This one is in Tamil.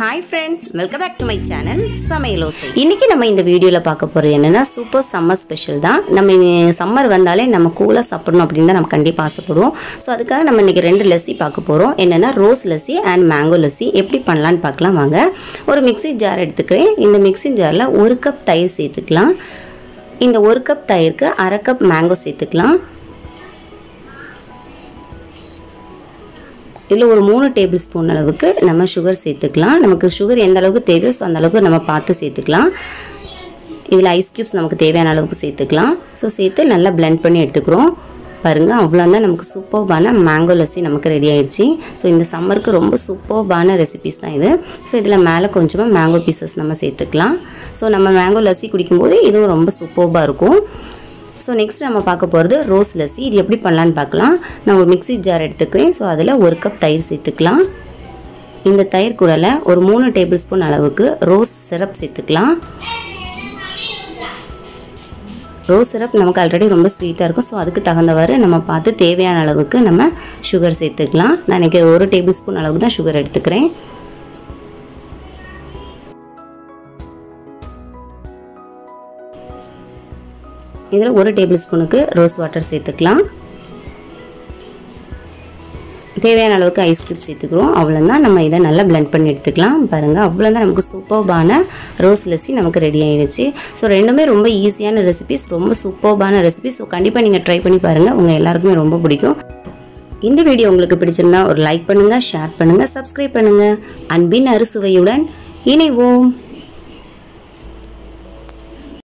hi friends welcome back to my channel Samayalosai இன்னைக்கு நம்ம இந்த வீடியோவில் பார்க்க போகிறது என்னென்னா சூப்பர் சம்மர் ஸ்பெஷல் தான் நம்ம சம்மர் வந்தாலே நம்ம கூலாக சாப்பிடணும் அப்படின்னு தான் நம்ம கண்டிப்பாக ஆசைப்படுவோம் ஸோ அதுக்காக நம்ம இன்றைக்கி ரெண்டு லஸ்ஸி பார்க்க போகிறோம் என்னென்னா rose lassi and mango lassi எப்படி பண்ணலான்னு பார்க்கலாம் வாங்க ஒரு மிக்ஸி ஜார் எடுத்துக்கிறேன் இந்த மிக்ஸி ஜாரில் ஒரு கப் தயிர் சேர்த்துக்கலாம் இந்த ஒரு கப் தயிருக்கு அரை கப் மேங்கோ சேர்த்துக்கலாம் இதில் ஒரு மூணு டேபிள் ஸ்பூன் அளவுக்கு நம்ம சுகர் சேர்த்துக்கலாம் நமக்கு சுகர் எந்த அளவுக்கு தேவையோ ஸோ அந்த அளவுக்கு நம்ம பார்த்து சேர்த்துக்கலாம் இதில் ஐஸ் க்யூப்ஸ் நமக்கு தேவையான அளவுக்கு சேர்த்துக்கலாம் ஸோ சேர்த்து நல்லா பிளெண்ட் பண்ணி எடுத்துக்கிறோம் பாருங்கள் அவ்வளோதான் நமக்கு சூப்பர்பான மேங்கோ லஸ்ஸி நமக்கு ரெடி ஆயிடுச்சு ஸோ இந்த சம்மருக்கு ரொம்ப சூப்பர்பான ரெசிபிஸ் தான் இது ஸோ இதில் மேலே கொஞ்சமாக மேங்கோ பீசஸ் நம்ம சேர்த்துக்கலாம் ஸோ நம்ம மேங்கோ லஸ்ஸி குடிக்கும்போது இதுவும் ரொம்ப சூப்பர்பாக இருக்கும் ஸோ நெக்ஸ்ட் நம்ம பார்க்க போகிறது ரோஸ் லஸ்ஸி இது எப்படி பண்ணலான்னு பார்க்கலாம் நான் ஒரு மிக்ஸி ஜார் எடுத்துக்கிறேன் ஸோ அதில் ஒரு கப் தயிர் சேர்த்துக்கலாம் இந்த தயிர் கூடல ஒரு மூணு டேபிள் ஸ்பூன் அளவுக்கு ரோஸ் சிரப் சேர்த்துக்கலாம் ரோஸ் சிரப் நமக்கு ஆல்ரெடி ரொம்ப ஸ்வீட்டாக இருக்கும் ஸோ அதுக்கு தகுந்தவாறு நம்ம பார்த்து தேவையான அளவுக்கு நம்ம சுகர் சேர்த்துக்கலாம் நான் இன்றைக்கி ஒரு டேபிள் ஸ்பூன் அளவுக்கு தான் சுகர் எடுத்துக்கிறேன் இதில் ஒரு டேபிள் ஸ்பூனுக்கு ரோஸ் வாட்டர் சேர்த்துக்கலாம் தேவையான அளவுக்கு ஐஸ் க்யூப் சேர்த்துக்கிறோம் அவ்வளோதான் நம்ம இதை நல்லா பிளெண்ட் பண்ணி எடுத்துக்கலாம் பாருங்கள் அவ்வளோதான் நமக்கு சூப்பர்பான ரோஸ் லஸ்ஸி நமக்கு ரெடி ஆயிடுச்சு ஸோ ரெண்டுமே ரொம்ப ஈஸியான ரெசிபிஸ் ரொம்ப சூப்பர்பான ரெசிபிஸ் ஸோ கண்டிப்பாக நீங்கள் ட்ரை பண்ணி பாருங்கள் உங்கள் எல்லாருக்குமே ரொம்ப பிடிக்கும் இந்த வீடியோ உங்களுக்கு பிடிச்சிருந்தா ஒரு லைக் பண்ணுங்கள் ஷேர் பண்ணுங்கள் சப்ஸ்கிரைப் பண்ணுங்கள் அன்பின் அறுசுவையுடன் இணைவோம்